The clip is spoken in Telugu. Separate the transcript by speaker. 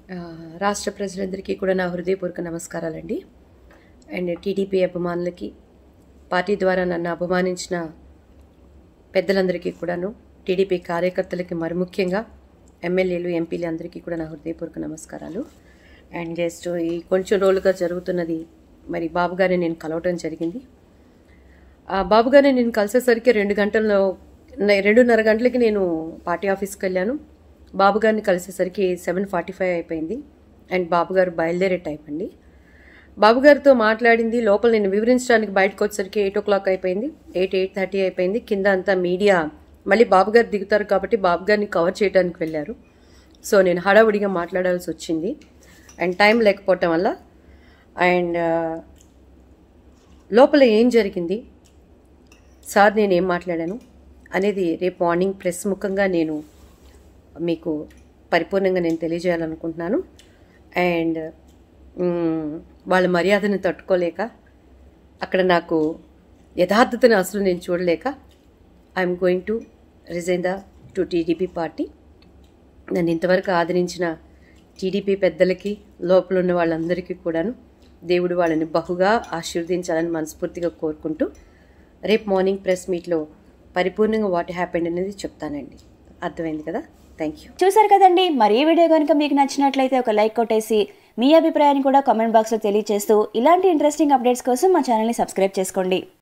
Speaker 1: ఆ, రాష్ట్ర ప్రజలందరికీ కూడా నా హృదయపూర్వక నమస్కారాలండి అండ్ టీడీపీ అభిమానులకి పార్టీ ద్వారా నన్ను అభిమానించిన పెద్దలందరికీ కూడాను టీడీపీ కార్యకర్తలకి మరి ముఖ్యంగా ఎమ్మెల్యేలు ఎంపీలు అందరికీ కూడా నా హృదయపూర్వక నమస్కారాలు అండ్ జస్ట్ ఈ కొంచెం రోజులుగా జరుగుతున్నది మరి బాబు గారిని నేను కలవటం జరిగింది ఆ బాబు గారిని నేను కలిసేసరికి రెండు గంటల్లో నే- రెండున్నర గంటలకి నేను పార్టీ ఆఫీస్కి వెళ్ళాను బాబు గారిని కలిసేసరికి సెవెన్ ఫార్టీ ఫైవ్ అయిపోయింది అండ్ బాబు గారు బయలుదేరే టైం అండి బాబు గారితో మాట్లాడింది లోపల నేను వివరించడానికి బయటకు వచ్చేసరికి ఎయిట్ ఓ క్లాక్ అయిపోయింది ఎయిట్ ఎయిట్ థర్టీ అయిపోయింది కింద అంతా మీడియా మళ్ళీ బాబు గారు దిగుతారు కాబట్టి బాబు గారిని కవర్ చేయడానికి వెళ్ళారు సో నేను హడావుడిగా మాట్లాడాల్సి వచ్చింది అండ్ టైం లేకపోవటం వల్ల అండ్ లోపల ఏం జరిగింది సార్ నేను ఏం మాట్లాడాను అనేది రేపు మార్నింగ్ ప్రెస్ ముఖంగా నేను మీకు పరిపూర్ణంగా నేను తెలియజేయాలనుకుంటున్నాను అండ్ మ్, వాళ్ళ మర్యాదను తట్టుకోలేక అక్కడ నాకు యథార్థతను అసలు నేను చూడలేక I'm going to resign the to TDP party నన్ను ఇంతవరకు ఆదరించిన టీడీపీ పెద్దలకి లోపల ఉన్న వాళ్ళందరికీ కూడాను దేవుడు వాళ్ళని బహుగా ఆశీర్వదించాలని మనస్ఫూర్తిగా కోరుకుంటూ రేపు మార్నింగ్ ప్రెస్ మీట్లో పరిపూర్ణంగా వాట్ హ్యాపెండ్ అనేది చెప్తానండి అర్థమైంది కదా థ్యాంక్ యూ
Speaker 2: చూసారు కదండి మరి ఈ వీడియో కనుక మీకు నచ్చినట్లయితే ఒక లైక్ కొట్టేసి మీ అభిప్రాయాన్ని కూడా కామెంట్ బాక్స్లో తెలియజేస్తూ ఇలాంటి ఇంట్రెస్టింగ్ అప్డేట్స్ కోసం మా ఛానల్ని సబ్స్క్రైబ్ చేసుకోండి